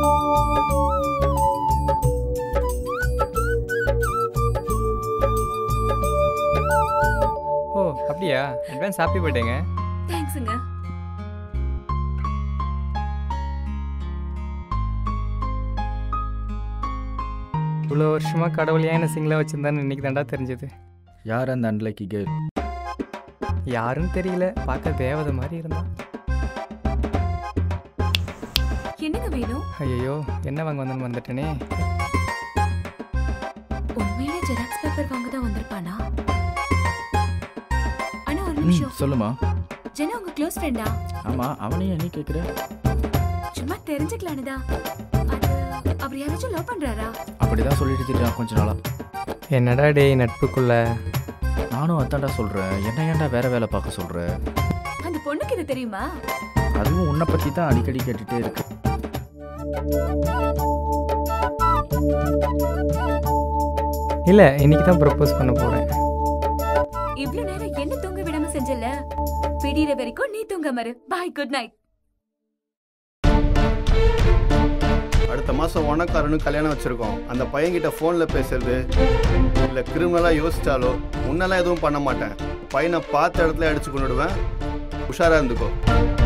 ஓ அப்படியா advance happy பர்த்டேங்க தேங்க்ஸுங்க இவ்வளோ வருஷமா கடவுள் ஏன் என்ன சிங்கிளாக வச்சிருந்தான்னு இன்னைக்கு தாண்டா தெரிஞ்சது யார் அந்த அன்லக்கி கேர்ள் யாருன்னு தெரியல பார்க்க தேவதை மாதிரி இருந்தா என்னங்க வேணும் ஐயோ என்ன வாங்க வந்தேன்னு வந்துட்டேனே உண்மையிலே ஜெராக்ஸ் பேப்பர் வாங்க தான் வந்திருப்பானா அண்ணா ஒரு ம் நிமிஷம் சொல்லுமா ஜெனா உங்க க்ளோஸ் ஃப்ரெண்டா ஆமாம் அவனையும் நீ கேட்குற சும்மா தெரிஞ்சுக்கலானுதா அது அவர் யாராச்சும் லவ் பண்றாரா அப்படி தான் சொல்லிட்டு திரியான் கொஞ்ச நாளா என்னடா டேய் நட்புக்குள்ள நானும் அதான்டா சொல்கிறேன் என்ன ஏன்டா வேற வேலை பார்க்க சொல்கிற அந்த பொண்ணுக்கு இது தெரியுமா அதுவும் உன்னை பற்றி தான் அடிக்கடி கேட்டுகிட்டே இருக்கு இல்லை இன்னைக்கு தான் ப்ரப்போஸ் பண்ண போகிறேன் இவ்ளோ நேரம் என்ன தூங்க விடாம செஞ்சல விடியற வரைக்கும் நீ தூங்க மறு பாய் குட் நைட் அடுத்த மாதம் உனக்காரனும் கல்யாணம் வச்சுருக்கோம் அந்த பையன்கிட்ட ஃபோனில் பேசுறது இல்லை கிரிமினலாக யோசிச்சாலோ முன்னெல்லாம் எதுவும் பண்ண மாட்டேன் பையனை பார்த்த இடத்துல அடிச்சு கொண்டுடுவேன் உஷாராக இருந்துக்கோ